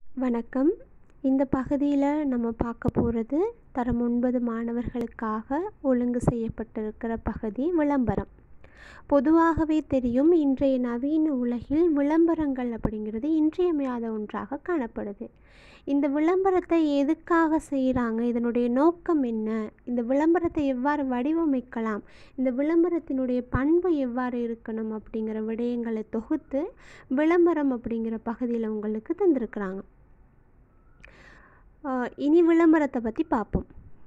வணக்கம் இந்த பகுதியில் நம்ம பார்க்க போகிறது தரம் ஒன்பது மாணவர்களுக்காக ஒழுங்கு செய்யப்பட்டிருக்கிற பகுதி விளம்பரம் பொதுவாகவே தெரியும் இன்றைய நவீன உலகில் விளம்பரங்கள் அப்படிங்கிறது இன்றியமையாத ஒன்றாக காணப்படுது இந்த விளம்பரத்தை எதுக்காக செய்கிறாங்க இதனுடைய நோக்கம் என்ன இந்த விளம்பரத்தை எவ்வாறு வடிவமைக்கலாம் இந்த விளம்பரத்தினுடைய பண்பு எவ்வாறு இருக்கணும் அப்படிங்கிற விடயங்களை தொகுத்து விளம்பரம் அப்படிங்கிற பகுதியில் உங்களுக்கு தந்திருக்கிறாங்க ஆஹ் இனி விளம்பரத்தை பற்றி பார்ப்போம்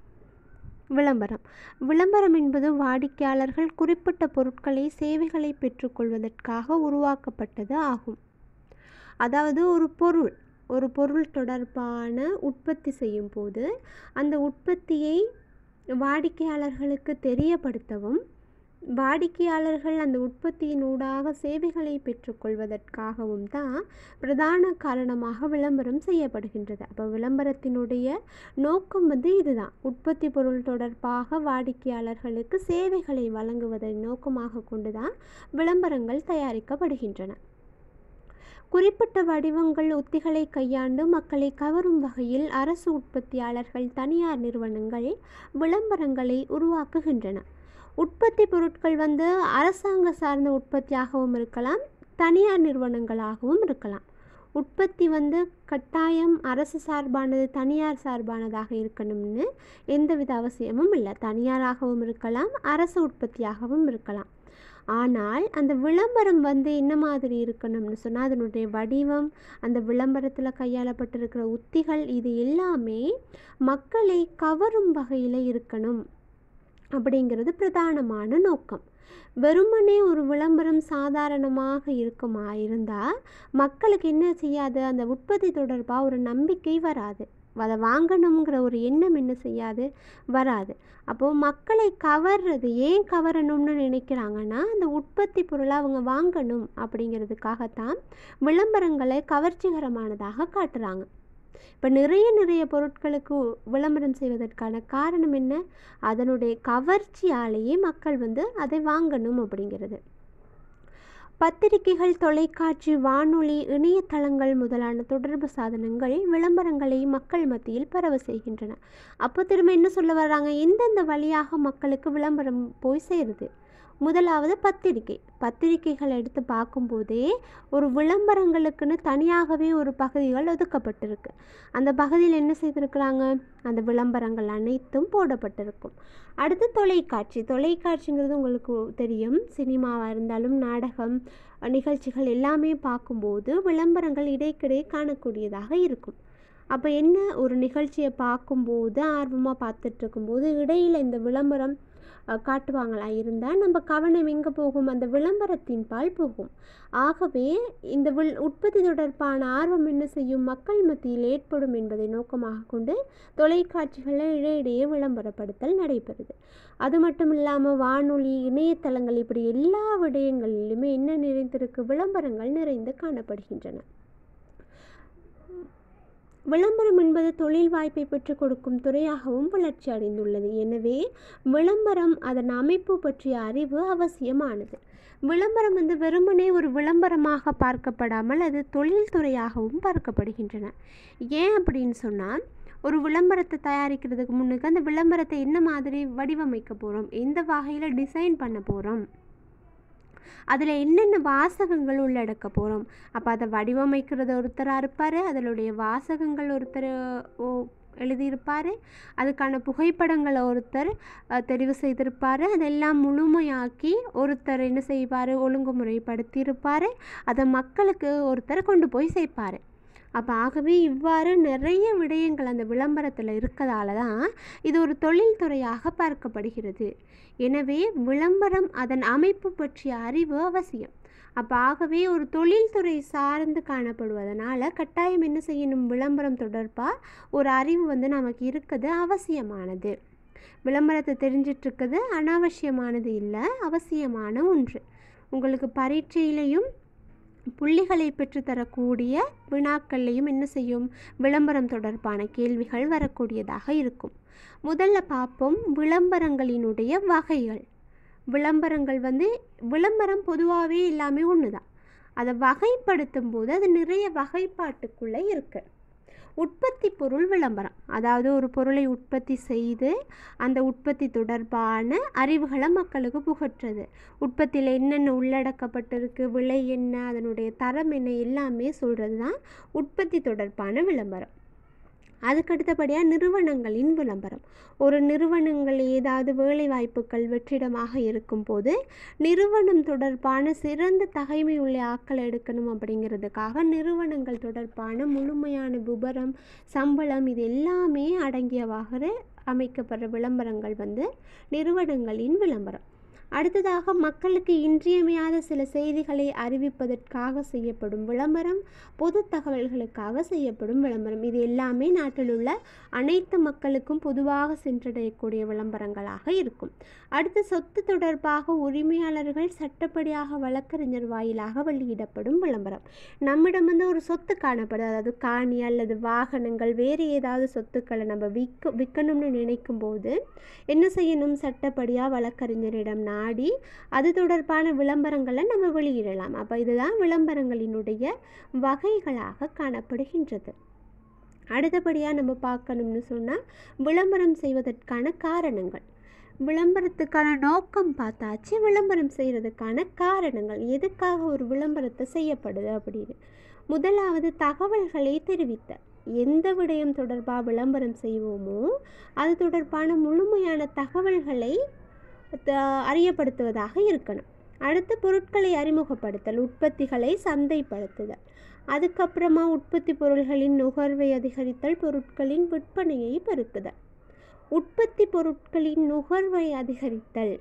விளம்பரம் விளம்பரம் என்பது வாடிக்கையாளர்கள் குறிப்பிட்ட பொருட்களை சேவைகளை பெற்றுக்கொள்வதற்காக உருவாக்கப்பட்டது ஆகும் அதாவது ஒரு பொருள் ஒரு பொருள் தொடர்பான உற்பத்தி செய்யும் போது அந்த உற்பத்தியை வாடிக்கையாளர்களுக்கு தெரியப்படுத்தவும் வாடிக்கையாளர்கள் அந்த உற்பத்தியினூடாக சேவைகளை பெற்றுக்கொள்வதற்காகவும் தான் பிரதான காரணமாக விளம்பரம் செய்யப்படுகின்றது அப்போ விளம்பரத்தினுடைய நோக்கம் வந்து இதுதான் உற்பத்தி பொருள் தொடர்பாக வாடிக்கையாளர்களுக்கு சேவைகளை வழங்குவதை நோக்கமாக கொண்டுதான் விளம்பரங்கள் தயாரிக்கப்படுகின்றன குறிப்பிட்ட வடிவங்கள் உத்திகளை கையாண்டு மக்களை கவரும் வகையில் அரசு உற்பத்தியாளர்கள் தனியார் நிறுவனங்கள் விளம்பரங்களை உருவாக்குகின்றன உற்பத்தி பொருட்கள் வந்து அரசாங்க சார்ந்த உற்பத்தியாகவும் இருக்கலாம் தனியார் நிறுவனங்களாகவும் இருக்கலாம் உற்பத்தி வந்து கட்டாயம் அரசு சார்பானது தனியார் சார்பானதாக இருக்கணும்னு எந்தவித அவசியமும் இல்லை தனியாராகவும் இருக்கலாம் அரசு உற்பத்தியாகவும் இருக்கலாம் ஆனால் அந்த விளம்பரம் வந்து என்ன மாதிரி இருக்கணும்னு சொன்னால் அதனுடைய வடிவம் அந்த விளம்பரத்தில் கையாளப்பட்டிருக்கிற உத்திகள் இது எல்லாமே மக்களை கவரும் வகையில் இருக்கணும் அப்படிங்கிறது பிரதானமான நோக்கம் வெறுமனே ஒரு விளம்பரம் சாதாரணமாக இருக்குமா இருந்தால் மக்களுக்கு என்ன செய்யாது அந்த உற்பத்தி தொடர்பாக ஒரு நம்பிக்கை வராது அதை வாங்கணுங்கிற ஒரு எண்ணம் என்ன செய்யாது வராது அப்போது மக்களை கவர்றது ஏன் கவரணும்னு நினைக்கிறாங்கன்னா அந்த உற்பத்தி பொருளை அவங்க வாங்கணும் அப்படிங்கிறதுக்காகத்தான் விளம்பரங்களை கவர்ச்சிகரமானதாக காட்டுறாங்க இப்போ நிறைய நிறைய பொருட்களுக்கு விளம்பரம் செய்வதற்கான காரணம் என்ன அதனுடைய கவர்ச்சியாலேயே மக்கள் வந்து அதை வாங்கணும் அப்படிங்கிறது பத்திரிகைகள் தொலைக்காட்சி வானொலி இணையதளங்கள் முதலான தொடர்பு சாதனங்கள் விளம்பரங்களை மக்கள் மத்தியில் பரவ செய்கின்றன அப்போ திரும்ப என்ன சொல்ல வர்றாங்க எந்தெந்த வழியாக மக்களுக்கு விளம்பரம் போய் சேருது முதலாவது பத்திரிகை பத்திரிகைகள் எடுத்து பார்க்கும்போதே ஒரு விளம்பரங்களுக்குன்னு தனியாகவே ஒரு பகுதிகள் ஒதுக்கப்பட்டிருக்கு அந்த பகுதியில் என்ன செய்திருக்கிறாங்க அந்த விளம்பரங்கள் அனைத்தும் போடப்பட்டிருக்கும் அடுத்து தொலைக்காட்சி தொலைக்காட்சிங்கிறது உங்களுக்கு தெரியும் சினிமாவாக இருந்தாலும் நாடகம் நிகழ்ச்சிகள் எல்லாமே பார்க்கும்போது விளம்பரங்கள் இடைக்கிடையே காணக்கூடியதாக இருக்கும் அப்போ என்ன ஒரு நிகழ்ச்சியை பார்க்கும்போது ஆர்வமாக பார்த்துட்டு இருக்கும்போது இடையில் இந்த விளம்பரம் காட்டுவாங்களா இருந்தால் நம்ம கவனம் எங்கே போகும் அந்த விளம்பரத்தின் பால் போகும் ஆகவே இந்த வில் உற்பத்தி தொடர்பான ஆர்வம் என்ன செய்யும் மக்கள் மத்தியில் ஏற்படும் என்பதை நோக்கமாக கொண்டு தொலைக்காட்சிகளில் இடையிடையே விளம்பரப்படுத்தல் நடைபெறுது அது மட்டும் இல்லாமல் வானொலி இணையதளங்கள் இப்படி எல்லா விடயங்களிலுமே என்ன நிறைந்திருக்கு விளம்பரங்கள் நிறைந்து காணப்படுகின்றன விளம்பரம் என்பது தொழில் வாய்ப்பை பெற்றுக் கொடுக்கும் துறையாகவும் வளர்ச்சி அடைந்துள்ளது எனவே விளம்பரம் அதன் அமைப்பு பற்றிய அறிவு அவசியமானது விளம்பரம் வந்து வெறுமனே ஒரு விளம்பரமாக பார்க்கப்படாமல் அது தொழில்துறையாகவும் பார்க்கப்படுகின்றன ஏன் அப்படின்னு சொன்னால் ஒரு விளம்பரத்தை தயாரிக்கிறதுக்கு முன்னுக்கு அந்த விளம்பரத்தை என்ன மாதிரி வடிவமைக்க போகிறோம் எந்த வகையில் டிசைன் பண்ண போகிறோம் அதில் என்னென்ன வாசகங்கள் உள்ளடக்க போகிறோம் அப்போ அதை வடிவமைக்கிறது ஒருத்தராக இருப்பார் அதனுடைய வாசகங்கள் ஒருத்தர் எழுதியிருப்பார் அதுக்கான புகைப்படங்களை ஒருத்தர் தெரிவு செய்திருப்பார் அதெல்லாம் முழுமையாக்கி ஒருத்தர் என்ன செய்வார் ஒழுங்குமுறைப்படுத்தியிருப்பார் அதை மக்களுக்கு ஒருத்தர் கொண்டு போய் சேர்ப்பார் அப்போ ஆகவே இவ்வாறு நிறைய விடயங்கள் அந்த விளம்பரத்தில் இருக்கதால தான் இது ஒரு தொழில்துறையாக பார்க்கப்படுகிறது எனவே விளம்பரம் அதன் அமைப்பு பற்றிய அறிவு அவசியம் அப்போ ஆகவே ஒரு தொழில்துறை சார்ந்து காணப்படுவதனால கட்டாயம் என்ன செய்யணும் விளம்பரம் தொடர்பாக ஒரு அறிவு வந்து நமக்கு இருக்குது அவசியமானது விளம்பரத்தை தெரிஞ்சிட்ருக்குது அனாவசியமானது இல்லை அவசியமான ஒன்று உங்களுக்கு பரீட்சையிலையும் புள்ளிகளை பெற்றுத்தரக்கூடிய வினாக்கள்லையும் என்ன செய்யும் விளம்பரம் தொடர்பான கேள்விகள் வரக்கூடியதாக இருக்கும் முதல்ல பார்ப்போம் விளம்பரங்களினுடைய வகைகள் விளம்பரங்கள் வந்து விளம்பரம் பொதுவாகவே எல்லாமே ஒன்று தான் அதை வகைப்படுத்தும் போது அது நிறைய வகைப்பாட்டுக்குள்ளே இருக்குது உற்பத்தி பொருள் விளம்பரம் அதாவது ஒரு பொருளை உற்பத்தி செய்து அந்த உற்பத்தி தொடர்பான அறிவுகளை மக்களுக்கு புகட்டுறது உற்பத்தியில் என்னென்ன உள்ளடக்கப்பட்டிருக்கு விலை என்ன அதனுடைய தரம் என்ன எல்லாமே சொல்கிறது தான் உற்பத்தி தொடர்பான விளம்பரம் அதுக்கடுத்தபடியாக நிறுவனங்களின் விளம்பரம் ஒரு நிறுவனங்கள் ஏதாவது வேலை வாய்ப்புகள் வெற்றிடமாக இருக்கும்போது நிறுவனம் தொடர்பான சிறந்த தகைமை உள்ள ஆக்களை எடுக்கணும் அப்படிங்கிறதுக்காக நிறுவனங்கள் தொடர்பான முழுமையான விபரம் சம்பளம் இது எல்லாமே அடங்கியவாக அமைக்கப்படுற விளம்பரங்கள் வந்து நிறுவனங்களின் விளம்பரம் அடுத்ததாக மக்களுக்கு இன்றியமையாத சில செய்திகளை அறிவிப்பதற்காக செய்யப்படும் விளம்பரம் பொது தகவல்களுக்காக செய்யப்படும் விளம்பரம் இது எல்லாமே நாட்டில் உள்ள அனைத்து மக்களுக்கும் பொதுவாக சென்றடையக்கூடிய விளம்பரங்களாக இருக்கும் அடுத்து சொத்து தொடர்பாக உரிமையாளர்கள் சட்டப்படியாக வழக்கறிஞர் வாயிலாக வெளியிடப்படும் விளம்பரம் நம்மிடம் வந்து ஒரு சொத்து காணப்படும் அதாவது காணி அல்லது வாகனங்கள் வேறு ஏதாவது சொத்துக்களை நம்ம விற்க விற்கணும்னு நினைக்கும் போது என்ன செய்யணும் சட்டப்படியாக வழக்கறிஞரிடம் நாடி அது தொடர்பான விளம்பரங்களை நம்ம வெளியிடலாம் அப்போ இதுதான் விளம்பரங்களினுடைய வகைகளாக காணப்படுகின்றது அடுத்தபடியாக நம்ம பார்க்கணும்னு சொன்னால் விளம்பரம் செய்வதற்கான காரணங்கள் விளம்பரத்துக்கான நோக்கம் பார்த்தாச்சு விளம்பரம் செய்கிறதுக்கான காரணங்கள் எதுக்காக ஒரு விளம்பரத்தை செய்யப்படுது அப்படின்னு முதலாவது தகவல்களை தெரிவித்த எந்த விடயம் தொடர்பாக விளம்பரம் செய்வோமோ அது தொடர்பான முழுமையான தகவல்களை அறியப்படுத்துவதாக இருக்கணும் அடுத்து பொருட்களை அறிமுகப்படுத்தல் உற்பத்திகளை சந்தைப்படுத்துதல் அதுக்கப்புறமா உற்பத்தி பொருள்களின் நுகர்வை அதிகரித்தல் பொருட்களின் விற்பனையை பெருக்குதல் உற்பத்தி பொருட்களின் நுகர்வை அதிகரித்தல்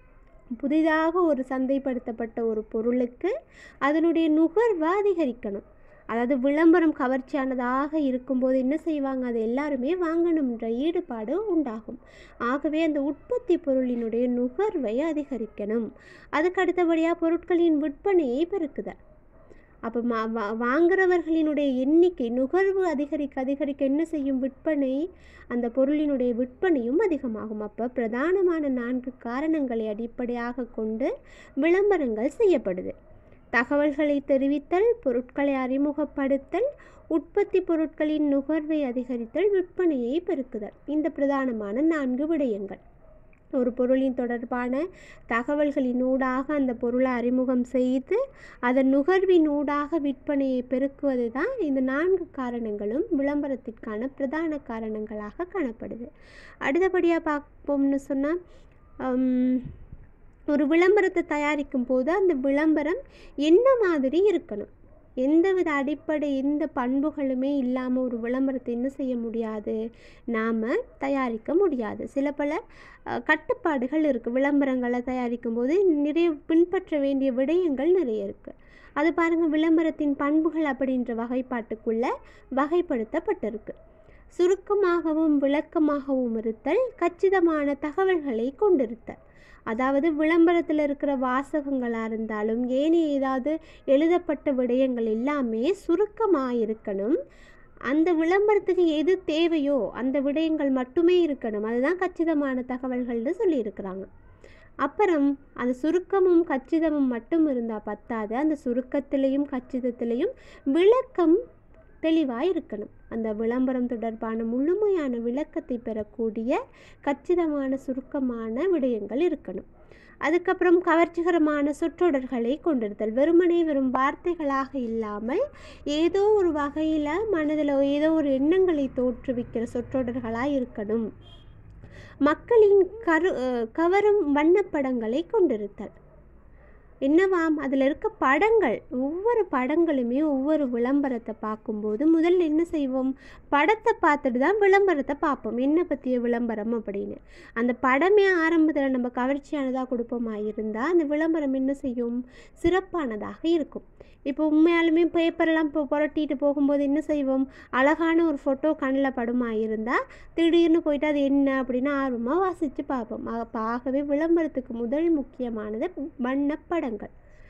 புதிதாக ஒரு சந்தைப்படுத்தப்பட்ட ஒரு பொருளுக்கு அதனுடைய நுகர்வை அதிகரிக்கணும் அதாவது விளம்பரம் கவர்ச்சியானதாக இருக்கும்போது என்ன செய்வாங்க அது எல்லாருமே வாங்கணுன்ற ஈடுபாடு உண்டாகும் ஆகவே அந்த உற்பத்தி பொருளினுடைய நுகர்வை அதிகரிக்கணும் அதுக்கு அடுத்தபடியாக பொருட்களின் விற்பனையை பெருக்குதல் அப்போ மா வா வாங்குறவர்களினுடைய எண்ணிக்கை நுகர்வு அதிகரிக்க அதிகரிக்க என்ன செய்யும் விற்பனை அந்த பொருளினுடைய விற்பனையும் அதிகமாகும் அப்போ பிரதானமான நான்கு காரணங்களை அடிப்படையாக கொண்டு விளம்பரங்கள் செய்யப்படுது தகவல்களை தெரிவித்தல் பொருட்களை அறிமுகப்படுத்தல் உற்பத்தி பொருட்களின் நுகர்வை அதிகரித்தல் விற்பனையை பெருக்குதல் இந்த பிரதானமான நான்கு விடயங்கள் ஒரு பொருளின் தொடர்பான தகவல்களின் ஊடாக அந்த பொருளை அறிமுகம் செய்து அதன் நுகர்வின் ஊடாக விற்பனையை பெருக்குவது தான் இந்த நான்கு காரணங்களும் விளம்பரத்திற்கான பிரதான காரணங்களாக காணப்படுது அடுத்தபடியாக பார்ப்போம்னு சொன்னால் ஒரு விளம்பரத்தை தயாரிக்கும் போது அந்த விளம்பரம் என்ன மாதிரி இருக்கணும் எந்தவித அடிப்படை எந்த பண்புகளுமே இல்லாமல் ஒரு விளம்பரத்தை என்ன செய்ய முடியாது நாம் தயாரிக்க முடியாது சில பல கட்டுப்பாடுகள் இருக்குது விளம்பரங்களை தயாரிக்கும் போது நிறைய பின்பற்ற வேண்டிய விடயங்கள் நிறைய இருக்குது அது பாருங்கள் விளம்பரத்தின் பண்புகள் அப்படின்ற வகைப்பாட்டுக்குள்ளே வகைப்படுத்தப்பட்டிருக்கு சுருக்கமாகவும் விளக்கமாகவும் இருத்தல் கச்சிதமான தகவல்களை கொண்டிருத்தல் அதாவது விளம்பரத்தில் இருக்கிற வாசகங்களாக இருந்தாலும் ஏனி ஏதாவது எழுதப்பட்ட விடயங்கள் எல்லாமே சுருக்கமாக இருக்கணும் அந்த விளம்பரத்துக்கு எது தேவையோ அந்த விடயங்கள் மட்டுமே இருக்கணும் அதுதான் கச்சிதமான தகவல்கள்னு சொல்லியிருக்கிறாங்க அப்புறம் அந்த சுருக்கமும் கச்சிதமும் மட்டும் இருந்தால் பத்தாது அந்த சுருக்கத்திலையும் கச்சிதத்திலையும் விளக்கம் தெளிவாக இருக்கணும் அந்த விளம்பரம் தொடர்பான முழுமையான விளக்கத்தை பெறக்கூடிய கச்சிதமான சுருக்கமான விடயங்கள் இருக்கணும் அதுக்கப்புறம் கவர்ச்சிகரமான சொற்றொடர்களை கொண்டிருத்தல் வெறுமனே வெறும் வார்த்தைகளாக இல்லாமல் ஏதோ ஒரு வகையில் மனதில் ஏதோ ஒரு எண்ணங்களை தோற்றுவிக்கிற சொற்றொடர்களாக இருக்கணும் மக்களின் கரு கவரும் வண்ணப்படங்களை கொண்டிருத்தல் என்னவாம் அதில் இருக்க படங்கள் ஒவ்வொரு படங்களுமே ஒவ்வொரு விளம்பரத்தை பார்க்கும்போது முதல்ல என்ன செய்வோம் படத்தை பார்த்துட்டு தான் விளம்பரத்தை பார்ப்போம் என்ன பற்றிய விளம்பரம் அப்படின்னு அந்த படமே ஆரம்பத்தில் நம்ம கவர்ச்சியானதாக கொடுப்போமா இருந்தால் அந்த விளம்பரம் என்ன செய்யும் சிறப்பானதாக இருக்கும் இப்போ உண்மையாலுமே பேப்பரெல்லாம் இப்போ புரட்டிட்டு போகும்போது என்ன செய்வோம் அழகான ஒரு ஃபோட்டோ கண்ணில் படுமா இருந்தால் திடீர்னு போயிட்டு அது என்ன அப்படின்னு ஆர்வமாக வாசித்து பார்ப்போம் அப்போ ஆகவே விளம்பரத்துக்கு முதல் முக்கியமானது வண்ணப்படங்கள்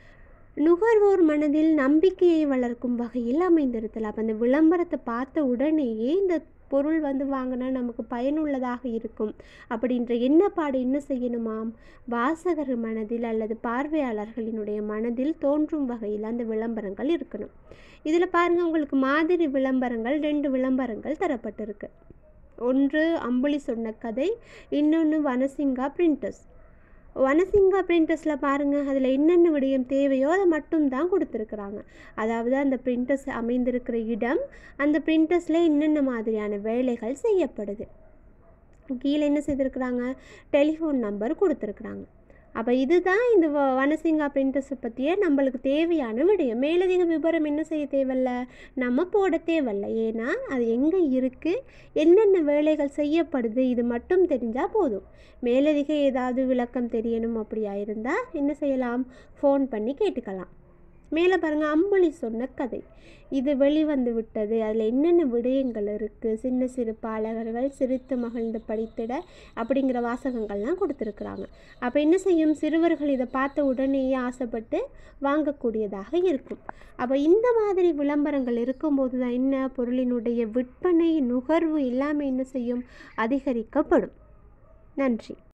நுகர்வோர் மனதில் நம்பிக்கையை வளர்க்கும் வகையில் அமைந்திருத்தல் அப்போ அந்த விளம்பரத்தை பார்த்த உடனேயே இந்த பொருள் வந்து வாங்கினா நமக்கு பயனுள்ளதாக இருக்கும் அப்படின்ற எண்ணப்பாடு என்ன செய்யணுமாம் வாசகர் மனதில் அல்லது பார்வையாளர்களினுடைய மனதில் தோன்றும் வகையில் அந்த விளம்பரங்கள் இருக்கணும் இதில் பாருங்கள் உங்களுக்கு மாதிரி விளம்பரங்கள் ரெண்டு விளம்பரங்கள் தரப்பட்டிருக்கு ஒன்று அம்புலி சொன்ன கதை இன்னொன்று வனசிங்கா பிரிண்டர்ஸ் வனசிங்கா பிரிண்டர்ஸில் பாருங்கள் அதில் என்னென்ன விடயம் தேவையோ அதை மட்டும்தான் கொடுத்துருக்குறாங்க அதாவது அந்த பிரிண்டர்ஸ் அமைந்திருக்கிற இடம் அந்த பிரிண்டர்ஸில் என்னென்ன மாதிரியான வேலைகள் செய்யப்படுது கீழே என்ன செய்திருக்கிறாங்க டெலிஃபோன் நம்பர் கொடுத்துருக்குறாங்க அப்போ இதுதான் இந்த வ வனசிங்கா பிரிண்டர்ஸை பற்றிய நம்மளுக்கு தேவையான விடயம் மேலதிக விவரம் என்ன செய்ய தேவையில்ல நம்ம போட தேவையில்ல ஏன்னா அது எங்கே இருக்குது என்னென்ன வேலைகள் செய்யப்படுது இது மட்டும் தெரிஞ்சால் போதும் மேலதிக ஏதாவது விளக்கம் தெரியணும் அப்படியா இருந்தால் என்ன செய்யலாம் ஃபோன் பண்ணி கேட்டுக்கலாம் மேலே பாருங்கள் அம்புலி சொன்ன கதை இது வெளிவந்து விட்டது அதில் என்னென்ன விடயங்கள் இருக்குது சின்ன சிறு பாலகர்கள் சிரித்து மகிழ்ந்து படித்திட அப்படிங்கிற வாசகங்கள்லாம் கொடுத்துருக்குறாங்க அப்போ என்ன செய்யும் சிறுவர்கள் இதை பார்த்த உடனேயே ஆசைப்பட்டு வாங்கக்கூடியதாக இருக்கும் அப்போ இந்த மாதிரி விளம்பரங்கள் இருக்கும்போது தான் என்ன பொருளினுடைய விற்பனை நுகர்வு எல்லாமே என்ன செய்யும் அதிகரிக்கப்படும் நன்றி